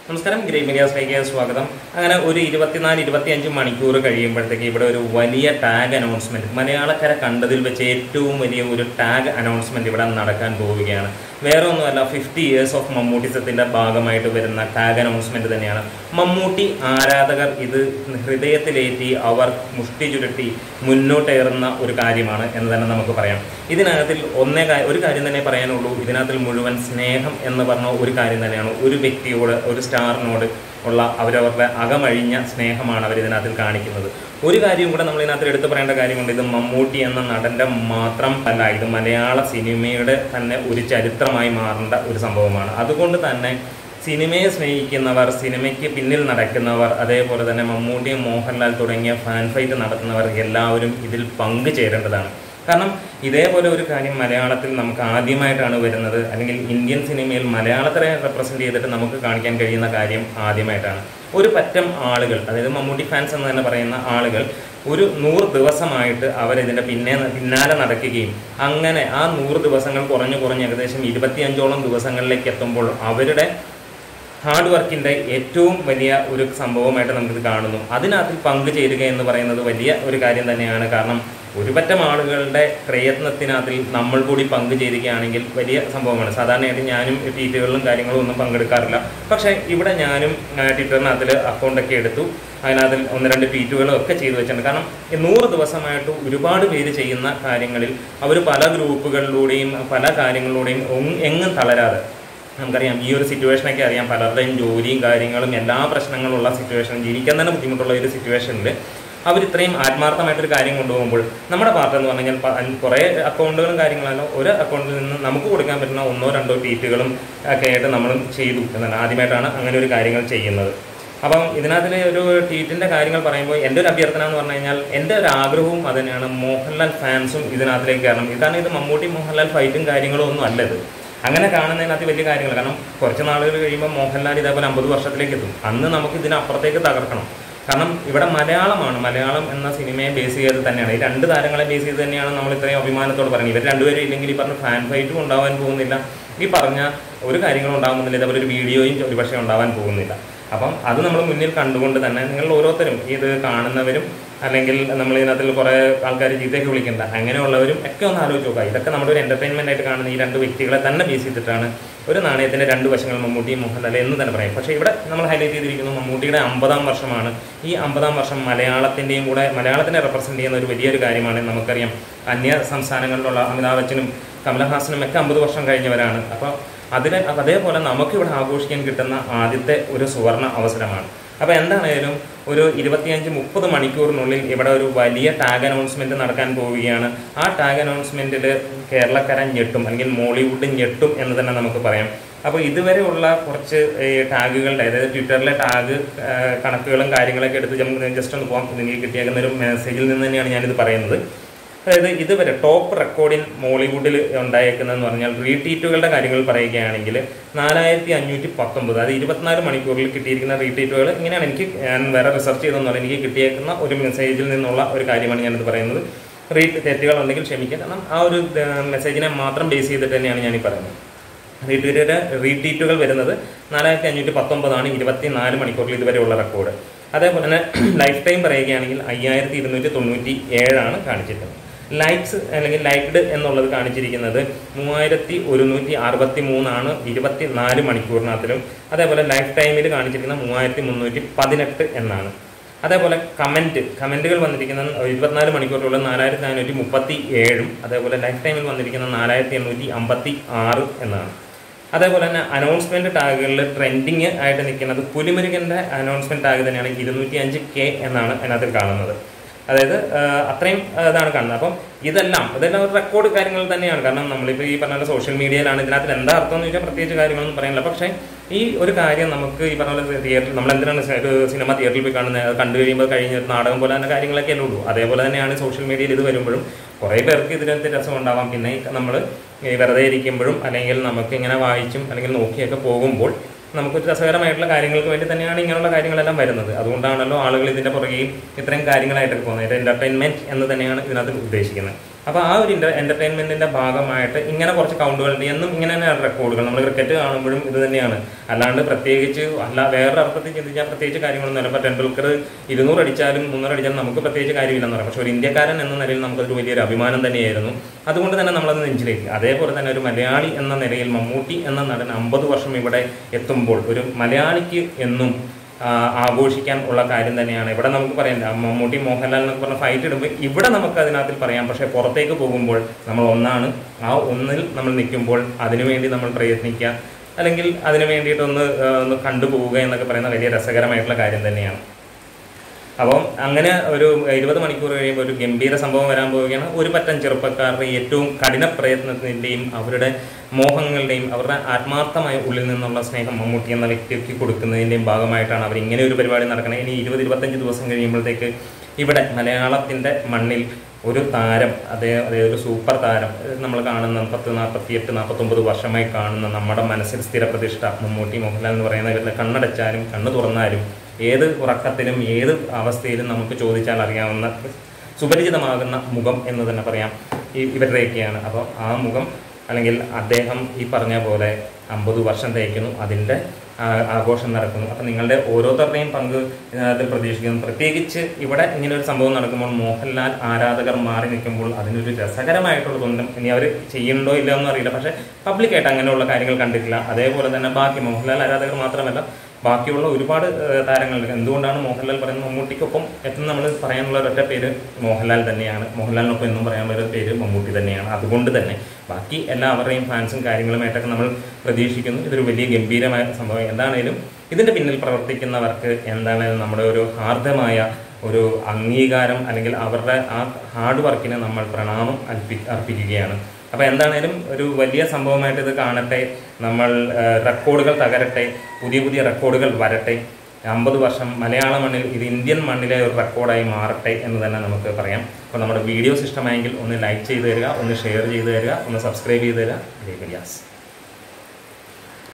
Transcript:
നമസ്കാരം ഗ്രേ മീഡിയാസിലേക്ക് സ്വാഗതം അങ്ങനെ ഒരു ഇരുപത്തിനാല് ഇരുപത്തിയഞ്ച് മണിക്കൂർ കഴിയുമ്പോഴത്തേക്ക് ഇവിടെ ഒരു വലിയ ടാഗ് അനൗൺസ്മെന്റ് മലയാളക്കര കണ്ടതിൽ വെച്ച് ഏറ്റവും വലിയ ഒരു ടാഗ് അനൗൺസ്മെന്റ് ഇവിടെ നടക്കാൻ പോവുകയാണ് വേറെ ഒന്നുമല്ല ഫിഫ്റ്റി ഇയേഴ്സ് ഓഫ് മമ്മൂട്ടിസത്തിന്റെ ഭാഗമായിട്ട് വരുന്ന ടാഗ് അനൗൺസ്മെന്റ് തന്നെയാണ് മമ്മൂട്ടി ആരാധകർ ഇത് ഹൃദയത്തിലേറ്റി അവർ മുഷ്ടി ചുരുട്ടി മുന്നോട്ടേറുന്ന ഒരു കാര്യമാണ് എന്ന് തന്നെ നമുക്ക് പറയാം ഇതിനകത്തിൽ ഒന്നേ കാ- ഒരു കാര്യം തന്നെ പറയാനുള്ളൂ ഇതിനകത്തിൽ മുഴുവൻ സ്നേഹം എന്ന് പറഞ്ഞ ഒരു കാര്യം തന്നെയാണ് ഒരു വ്യക്തിയോട് ഒരു സ്റ്റാറിനോട് ഉള്ള അവരവരുടെ അകമഴിഞ്ഞ സ്നേഹമാണ് അവർ ഇതിനകത്തിൽ കാണിക്കുന്നത് ഒരു കാര്യം കൂടെ നമ്മൾ ഇതിനകത്ത് എടുത്തു പറയേണ്ട കാര്യമുണ്ട് ഇത് മമ്മൂട്ടി എന്ന നടന്റെ മാത്രം അല്ല ഇത് മലയാള സിനിമയുടെ തന്നെ ഒരു ചരിത്രമായി മാറേണ്ട ഒരു സംഭവമാണ് അതുകൊണ്ട് തന്നെ സിനിമയെ സ്നേഹിക്കുന്നവർ സിനിമയ്ക്ക് പിന്നിൽ നടക്കുന്നവർ അതേപോലെ തന്നെ മമ്മൂട്ടി മോഹൻലാൽ തുടങ്ങിയ ഫാൻ ഫൈറ്റ് നടത്തുന്നവർ എല്ലാവരും ഇതിൽ പങ്കുചേരേണ്ടതാണ് കാരണം ഇതേപോലെ ഒരു കാര്യം മലയാളത്തിൽ നമുക്ക് ആദ്യമായിട്ടാണ് വരുന്നത് അല്ലെങ്കിൽ ഇന്ത്യൻ സിനിമയിൽ മലയാളത്തിനെ റെപ്രസെന്റ് ചെയ്തിട്ട് നമുക്ക് കാണിക്കാൻ കഴിയുന്ന കാര്യം ആദ്യമായിട്ടാണ് ഒരു പറ്റം ആളുകൾ അതായത് മമ്മൂട്ടി ഫാൻസ് എന്ന് തന്നെ പറയുന്ന ആളുകൾ ഒരു നൂറ് ദിവസമായിട്ട് അവരിതിൻ്റെ പിന്നെ പിന്നാലെ നടക്കുകയും അങ്ങനെ ആ നൂറ് ദിവസങ്ങൾ കുറഞ്ഞു കുറഞ്ഞ് ഏകദേശം ഇരുപത്തിയഞ്ചോളം ദിവസങ്ങളിലേക്ക് എത്തുമ്പോൾ അവരുടെ ഹാർഡ് വർക്കിൻ്റെ ഏറ്റവും വലിയ ഒരു സംഭവമായിട്ട് നമുക്കിത് കാണുന്നു അതിനകത്തിൽ പങ്കുചേരുക എന്ന് പറയുന്നത് വലിയ ഒരു കാര്യം തന്നെയാണ് കാരണം ഒരു പറ്റം ആളുകളുടെ പ്രയത്നത്തിനകത്തിൽ നമ്മൾ കൂടി പങ്കുചേരുകയാണെങ്കിൽ വലിയ സംഭവമാണ് സാധാരണയായിട്ട് ഞാനും ട്വീറ്റുകളിലും കാര്യങ്ങളും ഒന്നും പങ്കെടുക്കാറില്ല പക്ഷേ ഇവിടെ ഞാനും ആ, ട്വിറ്ററിനകത്തിൽ അക്കൗണ്ടൊക്കെ എടുത്തു അതിനകത്തിൽ ഒന്ന് രണ്ട് ട്വീറ്റുകളും ഒക്കെ ചെയ്തു വെച്ചിട്ടുണ്ട് കാരണം ഈ നൂറ് ദിവസമായിട്ട് ഒരുപാട് പേര് ചെയ്യുന്ന കാര്യങ്ങളിൽ അവർ പല ഗ്രൂപ്പുകളിലൂടെയും പല കാര്യങ്ങളിലൂടെയും ഒങ് എങ്ങും തളരാതെ നമുക്കറിയാം ഈ ഒരു സിറ്റുവേഷനൊക്കെ അറിയാം പലരുടെയും ജോലിയും കാര്യങ്ങളും എല്ലാ പ്രശ്നങ്ങളുള്ള സിറ്റുവേഷൻ ജീവിക്കാൻ തന്നെ ബുദ്ധിമുട്ടുള്ള ഒരു സിറ്റുവേഷനിൽ അവർ ഇത്രയും ആത്മാർത്ഥമായിട്ടൊരു കാര്യം കൊണ്ടുപോകുമ്പോൾ നമ്മുടെ പാർട്ട് എന്ന് പറഞ്ഞു കഴിഞ്ഞാൽ പ- അൻ- കുറേ അക്കൗണ്ടുകളും കാര്യങ്ങളല്ലോ ഒരു അക്കൗണ്ടിൽ നിന്ന് നമുക്ക് കൊടുക്കാൻ പറ്റുന്ന ഒന്നോ രണ്ടോ ട്വീറ്റുകളും ഒക്കെ ആയിട്ട് നമ്മളും ചെയ്തു എന്നാണ് ആദ്യമായിട്ടാണ് അങ്ങനെ ഒരു കാര്യങ്ങൾ ചെയ്യുന്നത് അപ്പം ഇതിനകത്തിലെ ഒരു ട്വീറ്റിൻ്റെ കാര്യങ്ങൾ പറയുമ്പോൾ എൻ്റെ ഒരു അഭ്യർത്ഥന എന്ന് പറഞ്ഞു കഴിഞ്ഞാൽ എൻ്റെ ഒരു ആഗ്രഹവും അത് തന്നെയാണ് മോഹൻലാൽ ഫാൻസും ഇതിനകത്തിലേക്ക് കയറണം കാരണം ഇത് മമ്മൂട്ടി മോഹൻലാൽ ഫൈറ്റും കാര്യങ്ങളും ഒന്നും അല്ലത് അങ്ങനെ കാണുന്നതിനകത്ത് വലിയ കാര്യങ്ങൾ കാരണം കുറച്ച് നാളുകൾ കഴിയുമ്പോൾ മോഹൻലാൽ ഇതേപോലെ അമ്പത് വർഷത്തിലേക്ക് എത്തും അന്ന് നമുക്ക് ഇതിനപ്പുറത്തേക്ക് തകർക്കണം കാരണം ഇവിടെ മലയാളമാണ് മലയാളം എന്ന സിനിമയെ ബേസ് ചെയ്ത് തന്നെയാണ് ഈ രണ്ട് താരങ്ങളെ ബേസ് ചെയ്ത് തന്നെയാണ് നമ്മൾ ഇത്രയും അഭിമാനത്തോട് പറയുന്നത് ഇവർ രണ്ടുപേരും ഇല്ലെങ്കിൽ ഈ പറഞ്ഞ ഫാൻ ഫൈറ്റും ഉണ്ടാവാൻ പോകുന്നില്ല ഈ പറഞ്ഞ ഒരു കാര്യങ്ങളും ഉണ്ടാകുന്നില്ല ഇതേപോലെ ഒരു വീഡിയോയും ഒരുപക്ഷെ ഉണ്ടാവാൻ പോകുന്നില്ല അപ്പം അത് നമ്മൾ മുന്നിൽ കണ്ടുകൊണ്ട് തന്നെ നിങ്ങൾ ഓരോരുത്തരും ഇത് കാണുന്നവരും അല്ലെങ്കിൽ നമ്മൾ ഇതിനകത്തിൽ കുറേ ആൾക്കാർ ചീത്തയൊക്കെ വിളിക്കണ്ട അങ്ങനെയുള്ളവരും ഒക്കെ ഒന്ന് ആലോചിച്ച് നോക്കുക ഇതൊക്കെ നമ്മുടെ ഒരു എൻ്റർടൈൻമെൻ്റ് ആയിട്ട് കാണുന്ന ഈ രണ്ട് വ്യക്തികളെ തന്നെ ബേസ് ചെയ്തിട്ടാണ് ഒരു നാണയത്തിൻ്റെ രണ്ട് വശങ്ങൾ മമ്മൂട്ടിയും മോഹൻലാൽ എന്ന് തന്നെ പറയും പക്ഷേ ഇവിടെ നമ്മൾ ഹൈലൈറ്റ് ചെയ്തിരിക്കുന്നു മമ്മൂട്ടിയുടെ അമ്പതാം വർഷമാണ് ഈ അമ്പതാം വർഷം മലയാളത്തിൻ്റെയും കൂടെ മലയാളത്തിനെ റെപ്രസെൻറ്റ് ചെയ്യുന്ന ഒരു വലിയൊരു കാര്യമാണ് നമുക്കറിയാം അന്യ സംസ്ഥാനങ്ങളിലുള്ള അമിതാഭ് ബച്ചനും കമലഹാസനും ഒക്കെ അമ്പത് വർഷം കഴിഞ്ഞവരാണ് അപ്പോൾ അതിന് അതേപോലെ നമുക്കിവിടെ ആഘോഷിക്കാൻ കിട്ടുന്ന ആദ്യത്തെ ഒരു സുവർണ അവസരമാണ് അപ്പോൾ എന്താണേലും ഒരു ഇരുപത്തിയഞ്ച് മുപ്പത് മണിക്കൂറിനുള്ളിൽ ഇവിടെ ഒരു വലിയ ടാഗ് അനൗൺസ്മെന്റ് നടക്കാൻ പോവുകയാണ് ആ ടാഗ് അനൗൺസ്മെന്റിൽ കേരളക്കര ഞെട്ടും അല്ലെങ്കിൽ മോളിവുഡ് ഞെട്ടും എന്ന് തന്നെ നമുക്ക് പറയാം അപ്പോൾ ഇതുവരെയുള്ള കുറച്ച് ഈ ടാഗുകളുടെ അതായത് ട്വിറ്ററിലെ ടാഗ് കണക്കുകളും കാര്യങ്ങളൊക്കെ എടുത്ത് ജസ്റ്റ് ഒന്ന് പോകാം നിങ്ങൾക്ക് കിട്ടിയേക്കുന്ന ഒരു മെസ്സേജിൽ നിന്ന് തന്നെയാണ് ഞാനിത് പറയുന്നത് അതായത് ഇതുവരെ ടോപ്പ് റെക്കോർഡിൻ മോളിവുഡിൽ ഉണ്ടായേക്കുന്നതെന്ന് പറഞ്ഞാൽ റീട്വീറ്റുകളുടെ കാര്യങ്ങൾ പറയുകയാണെങ്കിൽ നാലായിരത്തി അഞ്ഞൂറ്റി പത്തൊമ്പത് അത് ഇരുപത്തിനാല് മണിക്കൂറിൽ കിട്ടിയിരിക്കുന്ന റീട്വീറ്റുകൾ ഇങ്ങനെയാണ് എനിക്ക് ഞാൻ വേറെ റിസർച്ച് ചെയ്തെന്നുള്ള എനിക്ക് കിട്ടിയേക്കുന്ന ഒരു മെസ്സേജിൽ നിന്നുള്ള ഒരു കാര്യമാണ് ഞാനിത് പറയുന്നത് റീ തെറ്റുകൾ ഉണ്ടെങ്കിൽ ക്ഷമിക്കുക കാരണം ആ ഒരു മെസ്സേജിനെ മാത്രം ബേസ് ചെയ്തിട്ട് തന്നെയാണ് ഞാനീ പറയുന്നത് റീട്വീറ്റുകളുടെ റീട്വീറ്റുകൾ വരുന്നത് നാലായിരത്തി അഞ്ഞൂറ്റി പത്തൊമ്പതാണ് ഇരുപത്തിനാല് മണിക്കൂറിൽ ഇതുവരെയുള്ള റെക്കോർഡ് അതേപോലെ തന്നെ ലൈഫ് ടൈം പറയുകയാണെങ്കിൽ അയ്യായിരത്തി ഇരുന്നൂറ്റി തൊണ്ണൂറ്റി ഏഴാണ് കാണിച്ചിട്ടുള്ളത് ലൈക്സ് അല്ലെങ്കിൽ ലൈക്ഡ് എന്നുള്ളത് കാണിച്ചിരിക്കുന്നത് മൂവായിരത്തി ഒരുന്നൂറ്റി അറുപത്തി മൂന്നാണ് ഇരുപത്തി നാല് മണിക്കൂറിനകത്തിലും അതേപോലെ ലൈഫ് ടൈമിൽ കാണിച്ചിരിക്കുന്ന മൂവായിരത്തി മുന്നൂറ്റി പതിനെട്ട് എന്നാണ് അതേപോലെ കമൻറ്റ് കമൻറ്റുകൾ വന്നിരിക്കുന്നത് ഇരുപത്തിനാല് മണിക്കൂറിലുള്ള നാലായിരത്തി നാനൂറ്റി മുപ്പത്തി ഏഴും അതേപോലെ ലൈഫ് ടൈമിൽ വന്നിരിക്കുന്ന നാലായിരത്തി എണ്ണൂറ്റി അമ്പത്തി ആറ് എന്നാണ് അതേപോലെ തന്നെ അനൗൺസ്മെന്റ് ടാഗുകളിൽ ട്രെൻഡിങ് ആയിട്ട് നിൽക്കുന്നത് പുലിമുരുകന്റെ അനൗൺസ്മെന്റ് ടാഗ് തന്നെയാണ് ഇരുന്നൂറ്റി അഞ്ച് കെ എന്നാണ് അതിനകത്ത് കാണുന്നത് അതായത് ആ, അത്രയും ആ, ഇതാണ് കാണുന്നത് അപ്പം ഇതെല്ലാം ഇതെല്ലാം ഒരു റെക്കോർഡ് കാര്യങ്ങൾ തന്നെയാണ് കാരണം നമ്മളിപ്പോൾ ഈ പറഞ്ഞ പോലെ സോഷ്യൽ മീഡിയയിലാണ് ഇതിനകത്ത് എന്താ അർത്ഥം എന്ന് ചോദിച്ചാൽ പ്രത്യേകിച്ച് കാര്യങ്ങളൊന്നും പറയാനില്ല പക്ഷേ ഈ ഒരു കാര്യം നമുക്ക് ഈ പറഞ്ഞ പോലെ തിയേറ്ററിൽ നമ്മൾ എന്തിനാണ് സ- ഒരു സിനിമ തിയേറ്ററിൽ പോയി കാണുന്നത് അത് കണ്ടു കഴിയുമ്പോൾ കഴിഞ്ഞ ഒരു നാടകം പോലെ തന്നെ കാര്യങ്ങളൊക്കെ അല്ലേ ഉള്ളൂ അതേപോലെ തന്നെയാണ് സോഷ്യൽ മീഡിയയിൽ ഇത് വരുമ്പോഴും കുറേ പേർക്ക് ഇതിനകത്ത് രസം ഉണ്ടാവാം പിന്നെ നമ്മൾ വെറുതെ ഇരിക്കുമ്പോഴും അല്ലെങ്കിൽ നമുക്ക് ഇങ്ങനെ വായിച്ചും അല്ലെങ്കിൽ നോക്കിയൊക്കെ പോകുമ്പോൾ നമുക്കൊരു രസകരമായിട്ടുള്ള കാര്യങ്ങൾക്ക് വേണ്ടി തന്നെയാണ് ഇങ്ങനെയുള്ള കാര്യങ്ങളെല്ലാം വരുന്നത് അതുകൊണ്ടാണല്ലോ ആളുകൾ ഇതിൻ്റെ പുറകെയും ഇത്രയും കാര്യങ്ങളായിട്ടൊക്കെ പോകുന്നത് ഇത് എൻ്റർടൈൻമെൻറ്റ് എന്ന് തന്നെയാണ് ഇതിനകത്ത് ഉദ്ദേശിക്കുന്നത് അപ്പോൾ ആ ഒരു എന്റർടൈൻമെന്റിന്റെ ഭാഗമായിട്ട് ഇങ്ങനെ കുറച്ച് കൗണ്ടുകളുണ്ട് എന്നും ഇങ്ങനെ തന്നെയാണ് റെക്കോർഡുകൾ നമ്മൾ ക്രിക്കറ്റ് കാണുമ്പോഴും ഇത് തന്നെയാണ് അല്ലാണ്ട് പ്രത്യേകിച്ച് അല്ല വേറൊരു അർത്ഥത്തിൽ ചിന്തിച്ചാൽ പ്രത്യേകിച്ച് കാര്യങ്ങളൊന്നുമില്ല ഇപ്പോൾ ടെണ്ടുൽക്കർ ഇരുന്നൂറ് അടിച്ചാലും മുന്നൂറ് അടിച്ചാലും നമുക്ക് പ്രത്യേകിച്ച് കാര്യമില്ലെന്ന് പറയാം പക്ഷെ ഒരു ഇന്ത്യക്കാരൻ എന്ന നിലയിൽ നമുക്കതൊരു വലിയൊരു അഭിമാനം തന്നെയായിരുന്നു അതുകൊണ്ട് തന്നെ നമ്മളത് നെഞ്ചിലേക്ക് അതേപോലെ തന്നെ ഒരു മലയാളി എന്ന നിലയിൽ മമ്മൂട്ടി എന്ന നടൻ അമ്പത് വർഷം ഇവിടെ എത്തുമ്പോൾ ഒരു മലയാളിക്ക് എന്നും ആ, ആഘോഷിക്കാൻ ഉള്ള കാര്യം തന്നെയാണ് ഇവിടെ നമുക്ക് പറയാം ആ, മമ്മൂട്ടി മോഹൻലാൽ എന്നൊക്കെ പറഞ്ഞ ഫൈറ്റ് ഇടുമ്പോൾ ഇവിടെ നമുക്ക് അതിനകത്തിൽ പറയാം പക്ഷേ പുറത്തേക്ക് പോകുമ്പോൾ നമ്മൾ ഒന്നാണ് ആ ഒന്നിൽ നമ്മൾ നിൽക്കുമ്പോൾ അതിനുവേണ്ടി നമ്മൾ പ്രയത്നിക്കുക അല്ലെങ്കിൽ അതിനു വേണ്ടിയിട്ടൊന്ന് ആ, ഒന്ന് കണ്ടുപോവുക എന്നൊക്കെ പറയുന്ന വലിയ രസകരമായിട്ടുള്ള കാര്യം തന്നെയാണ് അപ്പം അങ്ങനെ ഒരു ഇരുപത് മണിക്കൂർ കഴിയുമ്പോൾ ഒരു ഗംഭീര സംഭവം വരാൻ പോവുകയാണ് ഒരു പറ്റം ചെറുപ്പക്കാരുടെ ഏറ്റവും കഠിന പ്രയത്നത്തിൻ്റെയും അവരുടെ മോഹങ്ങളുടെയും അവരുടെ ആത്മാർത്ഥമായ ഉള്ളിൽ നിന്നുള്ള സ്നേഹം മമ്മൂട്ടി എന്ന വ്യക്തിക്ക് കൊടുക്കുന്നതിൻ്റെയും ഭാഗമായിട്ടാണ് അവർ ഇങ്ങനെ ഒരു പരിപാടി നടക്കുന്നത് ഇനി ഇരുപത് ഇരുപത്തഞ്ച് ദിവസം കഴിയുമ്പോഴത്തേക്ക് ഇവിടെ മലയാളത്തിൻ്റെ മണ്ണിൽ ഒരു താരം അതേ അതേ ഒരു സൂപ്പർ താരം നമ്മൾ കാണുന്ന പത്ത് നാൽപ്പത്തി എട്ട് നാൽപ്പത്തൊമ്പത് വർഷമായി കാണുന്ന നമ്മുടെ മനസ്സിൽ സ്ഥിരപ്രതിഷ്ഠ മമ്മൂട്ടി മോഹൻലാൽ എന്ന് പറയുന്ന ഇവരുടെ കണ്ണടച്ചാലും കണ്ണു തുറന്നാലും ഏത് ഉറക്കത്തിലും ഏത് അവസ്ഥയിലും നമുക്ക് ചോദിച്ചാൽ അറിയാവുന്ന സുപരിചിതമാകുന്ന മുഖം എന്ന് തന്നെ പറയാം ഈ ഇവരുടെയൊക്കെയാണ് അപ്പോൾ ആ മുഖം അല്ലെങ്കിൽ അദ്ദേഹം ഈ പറഞ്ഞ പോലെ അമ്പത് വർഷം തേക്കുന്നു അതിൻ്റെ ആ, ആഘോഷം നടക്കുന്നു അപ്പം നിങ്ങളുടെ ഓരോരുത്തരുടെയും പങ്ക് ഇതിനകത്ത് പ്രതീക്ഷിക്കുന്നു പ്രത്യേകിച്ച് ഇവിടെ ഇങ്ങനെ ഒരു സംഭവം നടക്കുമ്പോൾ മോഹൻലാൽ ആരാധകർ മാറി നിൽക്കുമ്പോൾ അതിനൊരു രസകരമായിട്ടുള്ളതൊന്നും ഇനി അവർ ചെയ്യുന്നുണ്ടോ ഇല്ലയോ എന്നും അറിയില്ല പക്ഷേ പബ്ലിക്കായിട്ട് അങ്ങനെയുള്ള കാര്യങ്ങൾ കണ്ടിട്ടില്ല അതേപോലെ തന്നെ ബാക്കി മോഹൻലാൽ ആരാധകർ മാത്രമല്ല ബാക്കിയുള്ള ഒരുപാട് ഏഹ്, താരങ്ങളുണ്ട് എന്തുകൊണ്ടാണ് മോഹൻലാൽ പറയുന്നത് മമ്മൂട്ടിക്കൊപ്പം എത്തുന്ന നമ്മൾ പറയാനുള്ള ഒരൊറ്റ പേര് മോഹൻലാൽ തന്നെയാണ് മോഹൻലാലിനൊപ്പം എന്നും പറയാൻ പറ്റുന്ന പേര് മമ്മൂട്ടി തന്നെയാണ് അതുകൊണ്ട് തന്നെ ബാക്കി എല്ലാവരുടെയും ഫാൻസും കാര്യങ്ങളുമായിട്ടൊക്കെ നമ്മൾ പ്രതീക്ഷിക്കുന്നു ഇതൊരു വലിയ ഗംഭീരമായ സംഭവം എന്താണേലും ഇതിൻ്റെ പിന്നിൽ പ്രവർത്തിക്കുന്നവർക്ക് എന്താണേലും നമ്മുടെ ഒരു ഹാർദമായ ഒരു അംഗീകാരം അല്ലെങ്കിൽ അവരുടെ ആ ഹാർഡ് വർക്കിന് നമ്മൾ പ്രണാമം അർപ്പി അർപ്പിക്കുകയാണ് അപ്പോൾ എന്താണേലും ഒരു വലിയ സംഭവമായിട്ട് ഇത് കാണട്ടെ നമ്മൾ ആ, റെക്കോർഡുകൾ തകരട്ടെ പുതിയ പുതിയ റെക്കോർഡുകൾ വരട്ടെ അമ്പത് വർഷം മലയാള മണ്ണിൽ ഇത് ഇന്ത്യൻ മണ്ണിലെ ഒരു റെക്കോർഡായി മാറട്ടെ എന്ന് തന്നെ നമുക്ക് പറയാം അപ്പോൾ നമ്മുടെ വീഡിയോസ് ഇഷ്ടമായെങ്കിൽ ഒന്ന് ലൈക്ക് ചെയ്ത് തരിക ഒന്ന് ഷെയർ ചെയ്ത് തരിക ഒന്ന് സബ്സ്ക്രൈബ് ചെയ്ത് തരിക ഇതേ വിലാസ്